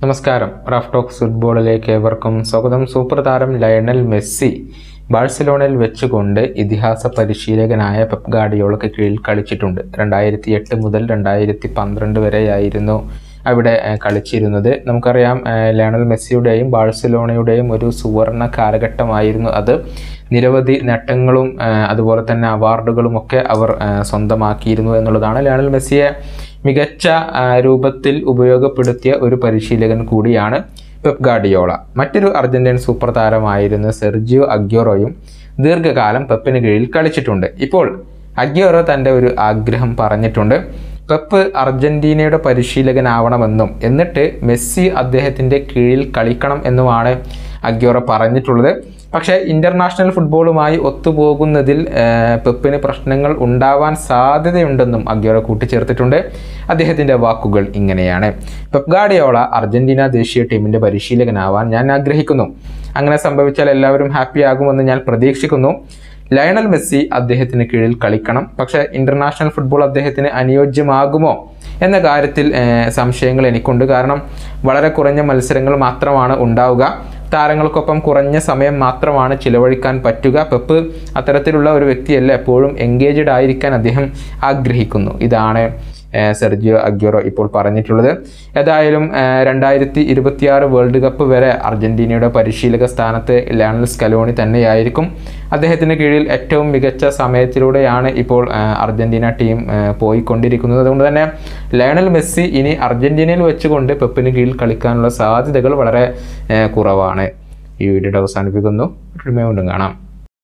നമസ്കാരം Raf talks ഫുട്ബോളിലേക്ക് ഏവർക്കും സ്വാഗതം സൂപ്പർ താരം ലയണൽ മെസ്സി ബാഴ്സലോണയിൽ വെച്ചുകൊണ്ട് ഇതിഹാസ പരിശീലകനായ പെപ് ഗാർഡിയോളക്ക് കീഴിൽ കളിച്ചിട്ടുണ്ട് രണ്ടായിരത്തി എട്ട് മുതൽ രണ്ടായിരത്തി പന്ത്രണ്ട് വരെയായിരുന്നു അവിടെ ഏഹ്, കളിച്ചിരുന്നത് നമുക്കറിയാം ഏഹ്, ലയണൽ മെസ്സിയുടെയും ബാഴ്സലോണയുടെയും ഒരു സുവർണ കാലഘട്ടമായിരുന്നു അത് നിരവധി നേട്ടങ്ങളും ഏഹ്, അതുപോലെ തന്നെ അവാർഡുകളും ഒക്കെ അവർ ഏഹ്, സ്വന്തമാക്കിയിരുന്നു എന്നുള്ളതാണ് ലയണൽ മെസ്സിയെ മികച്ച ആ, രൂപത്തിൽ ഉപയോഗപ്പെടുത്തിയ ഒരു പരിശീലകൻ കൂടിയാണ് പെപ് ഗാർഡിയോള മറ്റൊരു അർജന്റീൻ സൂപ്പർ താരമായിരുന്ന സെർജിയോ അഗ്യോറോയും ദീർഘകാലം പെപ്പിന് കീഴിൽ കളിച്ചിട്ടുണ്ട് ഇപ്പോൾ അഗ്യോറോ തൻ്റെ ഒരു ആഗ്രഹം പറഞ്ഞിട്ടുണ്ട് പെപ്പ് അർജന്റീനയുടെ പരിശീലകനാവണമെന്നും എന്നിട്ട് മെസ്സി അദ്ദേഹത്തിൻ്റെ കീഴിൽ കളിക്കണം എന്നുമാണ് അഗ്യോറോ പറഞ്ഞിട്ടുള്ളത് പക്ഷേ ഇൻ്റർനാഷണൽ ഫുട്ബോളുമായി ഒത്തുപോകുന്നതിൽ ആ, പെപ്പിന് പ്രശ്നങ്ങൾ ഉണ്ടാവാൻ സാധ്യതയുണ്ടെന്നും അഗ്യോറോ കൂട്ടിച്ചേർത്തിട്ടുണ്ട് അദ്ദേഹത്തിൻ്റെ വാക്കുകൾ ഇങ്ങനെയാണ് പെപ് ഗാർഡിയോള അർജന്റീന ദേശീയ ടീമിൻ്റെ പരിശീലകനാവാൻ ഞാൻ ആഗ്രഹിക്കുന്നു അങ്ങനെ സംഭവിച്ചാൽ എല്ലാവരും ഹാപ്പി ആകുമെന്ന് ഞാൻ പ്രതീക്ഷിക്കുന്നു ലയണൽ മെസ്സി അദ്ദേഹത്തിന് കീഴിൽ കളിക്കണം പക്ഷേ ഇൻ്റർനാഷണൽ ഫുട്ബോൾ അദ്ദേഹത്തിന് അനുയോജ്യമാകുമോ എന്ന കാര്യത്തിൽ ഏഹ്, സംശയങ്ങൾ എനിക്കുണ്ട് കാരണം വളരെ കുറഞ്ഞ മത്സരങ്ങൾ മാത്രമാണ് ഉണ്ടാവുക താരങ്ങൾക്കൊപ്പം കുറഞ്ഞ സമയം മാത്രമാണ് ചിലവഴിക്കാൻ പറ്റുക പെപ്പ് അത്തരത്തിലുള്ള ഒരു വ്യക്തിയല്ല എപ്പോഴും എൻഗേജ്ഡ് ആയിരിക്കാൻ അദ്ദേഹം ആഗ്രഹിക്കുന്നു ഇതാണ് ഏഹ്, സെർജിയോ അഗ്യോറോ ഇപ്പോൾ പറഞ്ഞിട്ടുള്ളത് ഏതായാലും ഏഹ്, രണ്ടായിരത്തി ഇരുപത്തിയാറ് വേൾഡ് കപ്പ് വരെ അർജന്റീനയുടെ പരിശീലക സ്ഥാനത്ത് ലയണൽ സ്കലോണി തന്നെയായിരിക്കും അദ്ദേഹത്തിന് കീഴിൽ ഏറ്റവും മികച്ച സമയത്തിലൂടെയാണ് ഇപ്പോൾ ഏഹ്, അർജന്റീന ടീം ഏഹ്, പോയിക്കൊണ്ടിരിക്കുന്നത് അതുകൊണ്ട് തന്നെ ലയണൽ മെസ്സി ഇനി അർജന്റീനയിൽ വെച്ചുകൊണ്ട് പെപ്പിന് കീഴിൽ കളിക്കാനുള്ള സാധ്യതകൾ വളരെ ഏഹ്, കുറവാണ് ഈ വീഡിയോയുടെ അവസാനിപ്പിക്കുന്നു വീണ്ടും കാണാം